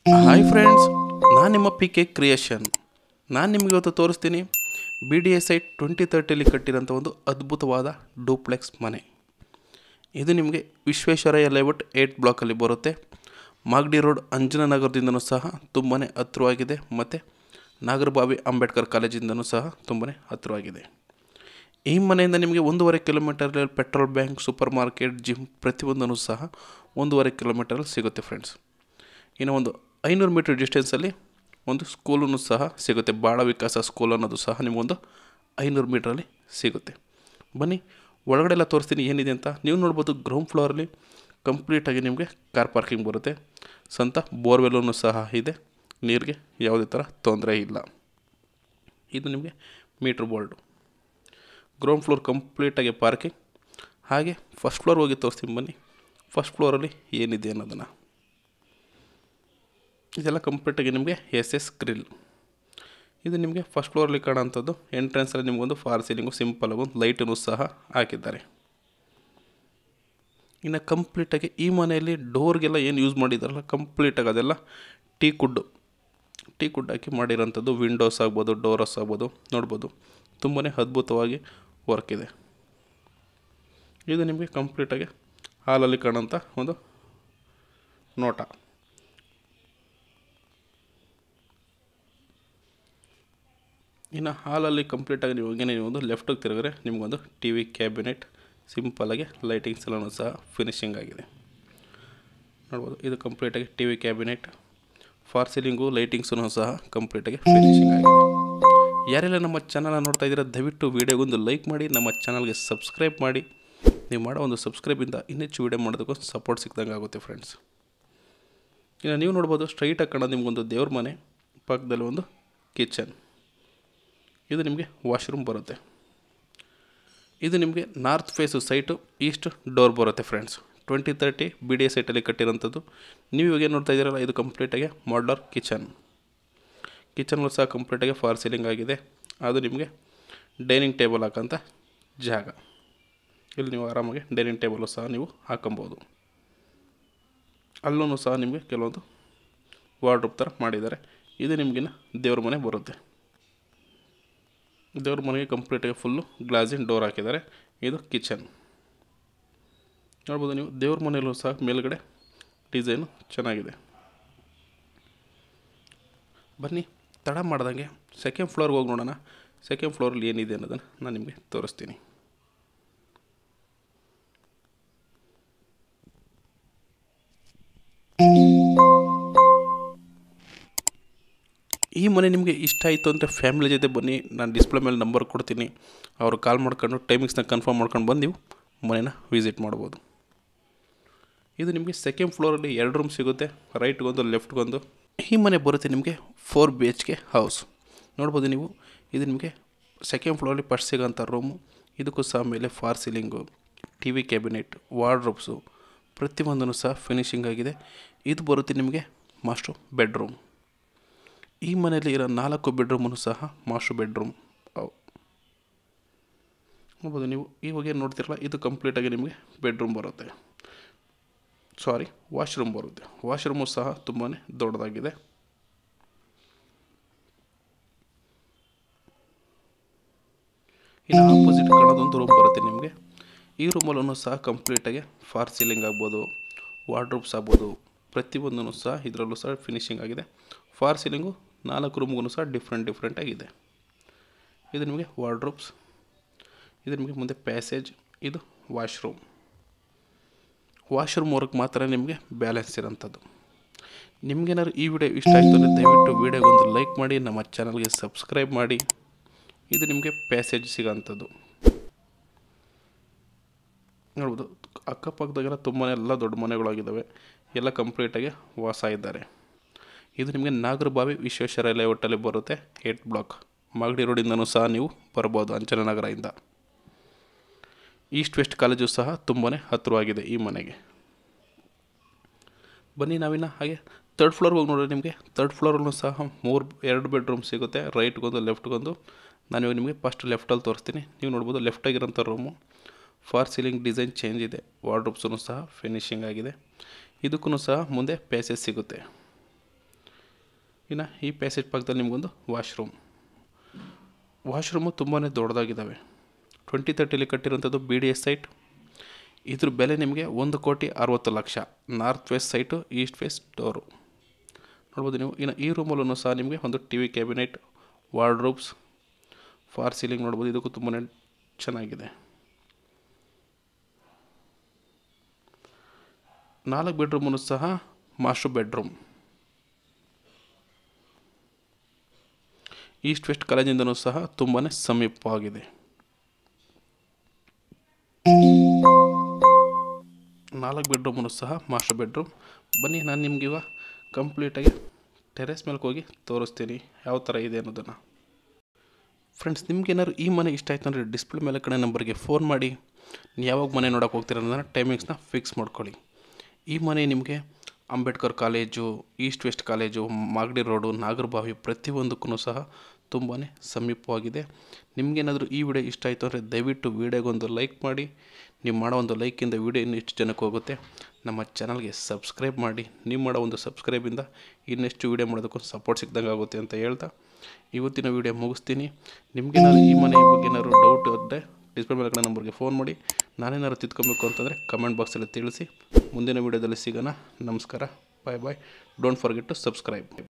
hi friends ನಾನು ನಿಮ್ಮ P K creation ನಾನು ನಿಮಗೆ ಇವತ್ತು ತೋರಿಸ್ತೀನಿ B D S I twenty ತರ್ಟಿಯಲ್ಲಿ ಕಟ್ಟಿರೋಂಥ ಒಂದು ಅದ್ಭುತವಾದ ಡೂಪ್ಲೆಕ್ಸ್ ಮನೆ ಇದು ನಿಮಗೆ ವಿಶ್ವೇಶ್ವರಯ್ಯ ಲೇಔಟ್ ಏಯ್ಟ್ ಬ್ಲಾಕಲ್ಲಿ ಬರುತ್ತೆ ಮಾಗಡಿ ರೋಡ್ ಅಂಜನನಗರದಿಂದನೂ ಸಹ ತುಂಬಾ ಹತ್ತಿರವಾಗಿದೆ ಮತ್ತು ನಾಗರಬಾವಿ ಅಂಬೇಡ್ಕರ್ ಕಾಲೇಜಿಂದನೂ ಸಹ ತುಂಬಾ ಹತ್ತಿರವಾಗಿದೆ ಈ ಮನೆಯಿಂದ ನಿಮಗೆ ಒಂದೂವರೆ ಕಿಲೋಮೀಟರಲ್ಲಿ petrol bank super market gym ಪ್ರತಿಯೊಂದೂ ಸಹ ಒಂದೂವರೆ ಕಿಲೋಮೀಟರಲ್ಲಿ ಸಿಗುತ್ತೆ ಫ್ರೆಂಡ್ಸ್ ಇನ್ನು ಒಂದು ಐನೂರು ಮೀಟರ್ ಡಿಸ್ಟೆನ್ಸಲ್ಲಿ ಒಂದು ಸ್ಕೂಲೂ ಸಹ ಸಿಗುತ್ತೆ ಬಾಳ ವಿಕಾಸ ಸ್ಕೂಲ್ ಅನ್ನೋದು ಸಹ ನಿಮಗೊಂದು ಐನೂರು ಮೀಟ್ರಲ್ಲಿ ಸಿಗುತ್ತೆ ಬನ್ನಿ ಒಳಗಡೆ ಎಲ್ಲ ತೋರಿಸ್ತೀನಿ ಏನಿದೆ ಅಂತ ನೀವು ನೋಡ್ಬೋದು ಗ್ರೌಂಡ್ ಫ್ಲೋರಲ್ಲಿ ಕಂಪ್ಲೀಟಾಗಿ ನಿಮಗೆ ಕಾರ್ ಪಾರ್ಕಿಂಗ್ ಬರುತ್ತೆ ಸ್ವಂತ ಬೋರ್ವೆಲ್ಲೂ ಸಹ ಇದೆ ನೀರಿಗೆ ಯಾವುದೇ ಥರ ತೊಂದರೆ ಇಲ್ಲ ಇದು ನಿಮಗೆ ಮೀಟ್ರ್ ಬೋರ್ಡು ಗ್ರೌಂಡ್ ಫ್ಲೋರ್ ಕಂಪ್ಲೀಟಾಗಿ ಪಾರ್ಕಿಂಗ್ ಹಾಗೆ ಫಸ್ಟ್ ಫ್ಲೋರ್ ಹೋಗಿ ತೋರಿಸ್ತೀನಿ ಬನ್ನಿ ಫಸ್ಟ್ ಫ್ಲೋರಲ್ಲಿ ಏನಿದೆ ಅನ್ನೋದನ್ನು ಇದೆಲ್ಲ ಕಂಪ್ಲೀಟಾಗಿ ನಿಮಗೆ ಎಸ್ ಎಸ್ ಗ್ರಿಲ್ ಇದು ನಿಮಗೆ ಫಸ್ಟ್ ಫ್ಲೋರಲ್ಲಿ ಕಾಣೋಂಥದ್ದು ಎಂಟ್ರೆನ್ಸಲ್ಲಿ ನಿಮಗೊಂದು ಫಾರ್ ಸೀಲಿಂಗು ಸಿಂಪಲ್ ಒಂದು ಲೈಟನ್ನು ಸಹ ಹಾಕಿದ್ದಾರೆ ಇನ್ನು ಕಂಪ್ಲೀಟಾಗಿ ಈ ಮನೆಯಲ್ಲಿ ಡೋರ್ಗೆಲ್ಲ ಏನು ಯೂಸ್ ಮಾಡಿದಾರಲ್ಲ ಕಂಪ್ಲೀಟಾಗಿ ಅದೆಲ್ಲ ಟೀ ಕುಡ್ಡು ಟೀ ಕುಡ್ ಹಾಕಿ ಮಾಡಿರೋಂಥದ್ದು ವಿಂಡೋಸ್ ಆಗ್ಬೋದು ಡೋರಸ್ ಆಗ್ಬೋದು ನೋಡ್ಬೋದು ತುಂಬಾ ಅದ್ಭುತವಾಗಿ ವರ್ಕ್ ಇದೆ ಇದು ನಿಮಗೆ ಕಂಪ್ಲೀಟಾಗಿ ಹಾಲಲ್ಲಿ ಕಾಣೋಂಥ ಒಂದು ನೋಟ ಇನ್ನು ಹಾಲಲ್ಲಿ ಕಂಪ್ಲೀಟಾಗಿ ನೀವು ಹಂಗೆ ನೀವು ಒಂದು ಲೆಫ್ಟಿಗೆ ತಿರುಗಿದ್ರೆ ನಿಮಗೊಂದು ಟಿ ವಿ ಕ್ಯಾಬಿನೆಟ್ ಸಿಂಪಲಾಗಿ ಲೈಟಿಂಗ್ಸ್ ಎಲ್ಲನೂ ಸಹ ಫಿನಿಶಿಂಗ್ ಆಗಿದೆ ನೋಡ್ಬೋದು ಇದು ಕಂಪ್ಲೀಟಾಗಿ T V cabinet false ceiling ಲೈಟಿಂಗ್ಸೂ ಸಹ ಕಂಪ್ಲೀಟಾಗಿ ಫಿನಿಶಿಂಗ್ ಆಗಿದೆ ಯಾರೆಲ್ಲ ನಮ್ಮ ಚಾನಲ್ನ ನೋಡ್ತಾ ಇದ್ದೀರಾ ದಯವಿಟ್ಟು ವೀಡಿಯೋಗೊಂದು ಲೈಕ್ ಮಾಡಿ ನಮ್ಮ ಚಾನಲ್ಗೆ ಸಬ್ಸ್ಕ್ರೈಬ್ ಮಾಡಿ ನೀವು ಮಾಡೋ ಒಂದು ಸಬ್ಸ್ಕ್ರೈಬಿಂದ ಇನ್ನೆಚ್ಚು ವೀಡಿಯೋ ಮಾಡೋದಕ್ಕೂ ಸಪೋರ್ಟ್ ಸಿಕ್ದಂಗೆ ಆಗುತ್ತೆ ಫ್ರೆಂಡ್ಸ್ ಇನ್ನು ನೀವು ನೋಡ್ಬೋದು ಸ್ಟ್ರೈಟಾಗಿ ಕಾಣೋದು ನಿಮಗೊಂದು ದೇವ್ರ ಮನೆ ಪಕ್ಕದಲ್ಲಿ ಒಂದು ಕಿಚನ್ ಇದು ನಿಮಗೆ ವಾಶ್ರೂಮ್ ಬರುತ್ತೆ ಇದು ನಿಮಗೆ north face site east door ಬರುತ್ತೆ friends twenty thirty B D A ಸೈಟಲ್ಲಿ ಕಟ್ಟಿರೋಂಥದ್ದು ನೀವು ಇವಾಗ ಏನು ನೋಡ್ತಾ ಇದ್ದೀರಲ್ಲ ಇದು ಕಂಪ್ಲೀಟಾಗಿ ಮಾಡ್ಲರ್ ಕಿಚನ್ ಕಿಚನ್ಗಳು ಸಹ ಕಂಪ್ಲೀಟಾಗಿ ಫಾರ್ ಸೀಲಿಂಗ್ ಆಗಿದೆ ಅದು ನಿಮಗೆ ಡೈನಿಂಗ್ ಟೇಬಲ್ ಹಾಕೋಂಥ ಜಾಗ ಇಲ್ಲಿ ನೀವು ಆರಾಮಾಗಿ ಡೈನಿಂಗ್ ಟೇಬಲು ಸಹ ನೀವು ಹಾಕೊಬೋದು ಅಲ್ಲೂ ಸಹ ನಿಮಗೆ ಕೆಲವೊಂದು ವಾರ್ಡ್ರೂಪ್ ಥರ ಮಾಡಿದ್ದಾರೆ ಇದು ನಿಮಗಿನ್ನ ದೇವ್ರ ಮನೆ ಬರುತ್ತೆ ದೇವ್ರ ಮನೆಗೆ ಕಂಪ್ಲೀಟಾಗಿ ಫುಲ್ಲು ಗ್ಲಾಸಿನ ಡೋರ್ ಹಾಕಿದ್ದಾರೆ ಇದು ಕಿಚನ್ ನೋಡ್ಬೋದು ನೀವು ದೇವ್ರ ಮನೆಯಲ್ಲೂ ಸಹ ಮೇಲ್ಗಡೆ ಡಿಸೈನು ಚೆನ್ನಾಗಿದೆ ಬನ್ನಿ ತಡ ಮಾಡ್ದಂಗೆ ಸೆಕೆಂಡ್ ಫ್ಲೋರ್ಗೆ ಹೋಗಿ ನೋಡೋಣ ಸೆಕೆಂಡ್ ಫ್ಲೋರಲ್ಲಿ ಏನಿದೆ ಅನ್ನೋದನ್ನು ನಾನು ನಿಮಗೆ ತೋರಿಸ್ತೀನಿ ಈ ಮನೆ ನಿಮಗೆ ಇಷ್ಟ ಆಯಿತು ಅಂದರೆ ಫ್ಯಾಮಿಲಿ ಜೊತೆ ಬನ್ನಿ ನಾನು ಡಿಸ್ಪ್ಲೇ ಮೇಲೆ ನಂಬರ್ ಕೊಡ್ತೀನಿ ಅವರು ಕಾಲ್ ಮಾಡ್ಕೊಂಡು ಟೈಮಿಂಗ್ಸ್ನ ಕನ್ಫರ್ಮ್ ಮಾಡ್ಕೊಂಡು ಬಂದು ನೀವು ಮನೇನ ವಿಸಿಟ್ ಮಾಡ್ಬೋದು ಇದು ನಿಮಗೆ ಸೆಕೆಂಡ್ ಫ್ಲೋರಲ್ಲಿ ಎರಡು ರೂಮ್ ಸಿಗುತ್ತೆ ರೈಟ್ಗೊಂದು ಲೆಫ್ಟ್ಗೊಂದು ಈ ಮನೆ ಬರುತ್ತೆ ನಿಮಗೆ four B H K house ನೋಡ್ಬೋದು ನೀವು ಇದು ನಿಮಗೆ ಸೆಕೆಂಡ್ ಫ್ಲೋರಲ್ಲಿ ಫಸ್ಟ್ ಸಿಗೋಂಥ ರೂಮು ಇದಕ್ಕೂ ಸಹ ಮೇಲೆ false ceiling T V cabinet wardrobes ಪ್ರತಿಯೊಂದೂ ಸಹ ಫಿನಿಶಿಂಗ್ ಆಗಿದೆ ಇದು ಬರುತ್ತೆ ನಿಮಗೆ ಮಾಸ್ಟ್ರು ಬೆಡ್ರೂಮ್ ಈ ಮನೆಯಲ್ಲಿ ಇರೋ ನಾಲ್ಕು ಬೆಡ್ರೂಮನ್ನು ಸಹ ಮಾಸ್ಟರ್ ಬೆಡ್ರೂಮ್ ಅವು ನೋಡ್ಬೋದು ನೀವು ಇವಾಗ ಏನು ನೋಡ್ತಿರಲ್ಲ ಇದು ಕಂಪ್ಲೀಟಾಗಿ ನಿಮಗೆ ಬೆಡ್ರೂಮ್ ಬರುತ್ತೆ ಸಾರಿ ವಾಶ್ರೂಮ್ ಬರುತ್ತೆ ವಾಶ್ರೂಮು ಸಹ ತುಂಬಾ ದೊಡ್ಡದಾಗಿದೆ ಇನ್ನು ಆಪೋಸಿಟ್ ಕಾಣೋದೊಂದು ರೂಮ್ ಬರುತ್ತೆ ನಿಮಗೆ ಈ ರೂಮಲ್ಲೂ ಸಹ ಕಂಪ್ಲೀಟಾಗಿ ಫಾರ್ ಸೀಲಿಂಗ್ ಆಗ್ಬೋದು ವಾರ್ಡ್ರೂಬ್ಸ್ ಆಗ್ಬೋದು ಪ್ರತಿಯೊಂದೂ ಸಹ ಇದರಲ್ಲೂ ಸಹ ಫಿನಿಶಿಂಗ್ ಆಗಿದೆ ಫಾರ್ ಸೀಲಿಂಗು ನಾಲ್ಕು ರೂಮ್ಗೂ ಸಹ ಡಿಫ್ರೆಂಟ್ ಡಿಫ್ರೆಂಟ್ ಆಗಿದೆ ಇದು ನಿಮಗೆ ವಾರ್ಡ್ರೂಬ್ಸ್ ಇದು ನಿಮಗೆ ಮುಂದೆ ಪ್ಯಾಸೇಜ್ ಇದು ವಾಶ್ರೂಮ್ ವಾಶ್ರೂಮ್ ವರ್ಕ್ ಮಾತ್ರ ನಿಮಗೆ ಬ್ಯಾಲೆನ್ಸ್ ಇರೋಂಥದ್ದು ನಿಮಗೇನಾದ್ರು ಈ ವಿಡಿಯೋ ಇಷ್ಟ ಆಯಿತು ಅಂದರೆ ದಯವಿಟ್ಟು ವೀಡಿಯೋಗೊಂದು ಲೈಕ್ ಮಾಡಿ ನಮ್ಮ ಚಾನಲ್ಗೆ ಸಬ್ಸ್ಕ್ರೈಬ್ ಮಾಡಿ ಇದು ನಿಮಗೆ ಪ್ಯಾಸೇಜ್ ಸಿಗೋಂಥದ್ದು ನೋಡ್ಬೋದು ಅಕ್ಕಪಕ್ಕದಾಗೆಲ್ಲ ತುಂಬಾ ಎಲ್ಲ ದೊಡ್ಡ ಮನೆಗಳಾಗಿದ್ದಾವೆ ಎಲ್ಲ ಕಂಪ್ಲೀಟಾಗಿ ವಾಸ ಇದ್ದಾರೆ ಇದು ನಿಮಗೆ ನಾಗರಬಾವಿ ವಿಶ್ವೇಶ್ವರಯ್ಯ ಲೇಔಟಲ್ಲಿ ಬರುತ್ತೆ ಏಟ್ ಬ್ಲಾಕ್ ಮಾಗಡಿ ರೋಡಿಂದನೂ ಸಹ ನೀವು ಬರ್ಬೋದು ಅಂಚನನಗರದಿಂದ ಈಸ್ಟ್ ವೆಸ್ಟ್ ಕಾಲೇಜು ಸಹ ತುಂಬಾ ಹತ್ತಿರವಾಗಿದೆ ಈ ಮನೆಗೆ ಬನ್ನಿ ನಾವಿನ್ನು ಹಾಗೆ ತರ್ಡ್ ಫ್ಲೋರ್ಗೆ ಹೋಗಿ ನೋಡಿದ್ರೆ ನಿಮಗೆ ತರ್ಡ್ ಫ್ಲೋರಲ್ಲೂ ಸಹ ಮೂರು ಎರಡು ಬೆಡ್ರೂಮ್ ಸಿಗುತ್ತೆ ರೈಟ್ಗೊಂದು ಲೆಫ್ಟ್ಗೊಂದು ನಾನು ಇವಾಗ ನಿಮಗೆ ಫಸ್ಟ್ ಲೆಫ್ಟಲ್ಲಿ ತೋರಿಸ್ತೀನಿ ನೀವು ನೋಡ್ಬೋದು ಲೆಫ್ಟಾಗಿರೋಂಥ room false ceiling design change ಇದೆ ವಾರ್ಡ್ರೂಬ್ಸೂ ಸಹ ಫಿನಿಶಿಂಗ್ ಆಗಿದೆ ಇದಕ್ಕೂ ಸಹ ಮುಂದೆ ಪ್ಯಾಸೇಜ್ ಸಿಗುತ್ತೆ ಇನ್ನು ಈ ಪ್ಯಾಸೇಜ್ ಪಕ್ಕದಲ್ಲಿ ನಿಮಗೊಂದು ವಾಶ್ರೂಮ್ ವಾಶ್ರೂಮು ತುಂಬಾ ದೊಡ್ಡದಾಗಿದ್ದಾವೆ ಟ್ವೆಂಟಿ ತರ್ಟಿಲಿ ಕಟ್ಟಿರೋಂಥದ್ದು ಬಿ ಡಿ ಎಸ್ ಸೈಟ್ ಇದ್ರ ಬೆಲೆ ನಿಮಗೆ ಒಂದು ಕೋಟಿ ಅರವತ್ತು ಲಕ್ಷ north west site east west door ನೋಡ್ಬೋದು ನೀವು ಇನ್ನು ಈ ರೂಮಲ್ಲೂ ಸಹ ನಿಮಗೆ ಒಂದು T V cabinet wardrobes false ceiling ನೋಡ್ಬೋದು ಇದಕ್ಕೂ ತುಂಬಾ ಚೆನ್ನಾಗಿದೆ ನಾಲ್ಕು ಬೆಡ್ರೂಮನ್ನು ಸಹ ಮಾಸ್ಟರ್ ಬೆಡ್ರೂಮ್ ಈಸ್ಟ್ ವೆಸ್ಟ್ ಕಾಲೇಜಿಂದನೂ ಸಹ ತುಂಬಾ ಸಮೀಪವಾಗಿದೆ ನಾಲ್ಕು ಬೆಡ್ರೂಮನ್ನು ಸಹ ಮಾಸ್ಟರ್ ಬೆಡ್ರೂಮ್ ಬನ್ನಿ ನಾನು ನಿಮ್ಗೆ ಇವಾಗ ಕಂಪ್ಲೀಟಾಗಿ ಟೆರೆಸ್ ಮೇಲೆ ಹೋಗಿ ತೋರಿಸ್ತೀನಿ ಯಾವ ಥರ ಇದೆ ಅನ್ನೋದನ್ನು ಫ್ರೆಂಡ್ಸ್ ನಿಮ್ಗೇನಾದ್ರು ಈ ಮನೆ ಇಷ್ಟ ಆಯ್ತು ಅಂದರೆ ಡಿಸ್ಪ್ಲೇ ಮೇಲೆ ಕಡೆ ನಂಬರ್ಗೆ ಫೋನ್ ಮಾಡಿ ನೀವು ಯಾವಾಗ ಮನೆ ನೋಡೋಕೆ ಹೋಗ್ತೀರ ಅನ್ನೋದನ್ನು ಟೈಮಿಂಗ್ಸ್ನ ಫಿಕ್ಸ್ ಮಾಡ್ಕೊಳ್ಳಿ ಈ ಮನೆ ನಿಮಗೆ Ambedkar college east west college Magadi road Nagarbhavi ಪ್ರತಿಯೊಂದಕ್ಕೂ ಸಹ ತುಂಬಾ ಸಮೀಪವಾಗಿದೆ ನಿಮಗೇನಾದರೂ ಈ ವಿಡಿಯೋ ಇಷ್ಟ ಆಯಿತು ಅಂದರೆ ದಯವಿಟ್ಟು ವಿಡಿಯೋಗೊಂದು ಲೈಕ್ ಮಾಡಿ ನೀವು ಮಾಡೋ ಒಂದು ಲೈಕಿಂದ ವಿಡಿಯೋ ಇನ್ನೆಷ್ಟು ಜನಕ್ಕೆ ಹೋಗುತ್ತೆ ನಮ್ಮ ಚಾನಲ್ಗೆ ಸಬ್ಸ್ಕ್ರೈಬ್ ಮಾಡಿ ನೀವು ಮಾಡೋ ಒಂದು ಸಬ್ಸ್ಕ್ರೈಬಿಂದ ಇನ್ನೆಷ್ಟು ವಿಡಿಯೋ ಮಾಡೋದಕ್ಕೂ ಸಪೋರ್ಟ್ ಸಿಕ್ದಂಗೆ ಆಗುತ್ತೆ ಅಂತ ಹೇಳ್ತಾ ಇವತ್ತಿನ ವಿಡಿಯೋ ಮುಗಿಸ್ತೀನಿ ನಿಮಗೇನಾದ್ರು ಈ ಮನೆ ಬಗ್ಗೆ ಏನಾದ್ರು ಡೌಟ್ ಇದ್ದರೆ ಡಿಸ್ಪ್ಲೇ ಮೇಲೆ ಕಡೆ ನಂಬರ್ಗೆ ಫೋನ್ ಮಾಡಿ ನಾನೇನಾದ್ರು ತಿದ್ಕೊಬೇಕು ಅಂತಂದರೆ ಕಮೆಂಟ್ ಬಾಕ್ಸಲ್ಲಿ ತಿಳಿಸಿ ಮುಂದಿನ ವೀಡಿಯೋದಲ್ಲಿ ಸಿಗೋಣ ನಮಸ್ಕಾರ bye bye don't forget to subscribe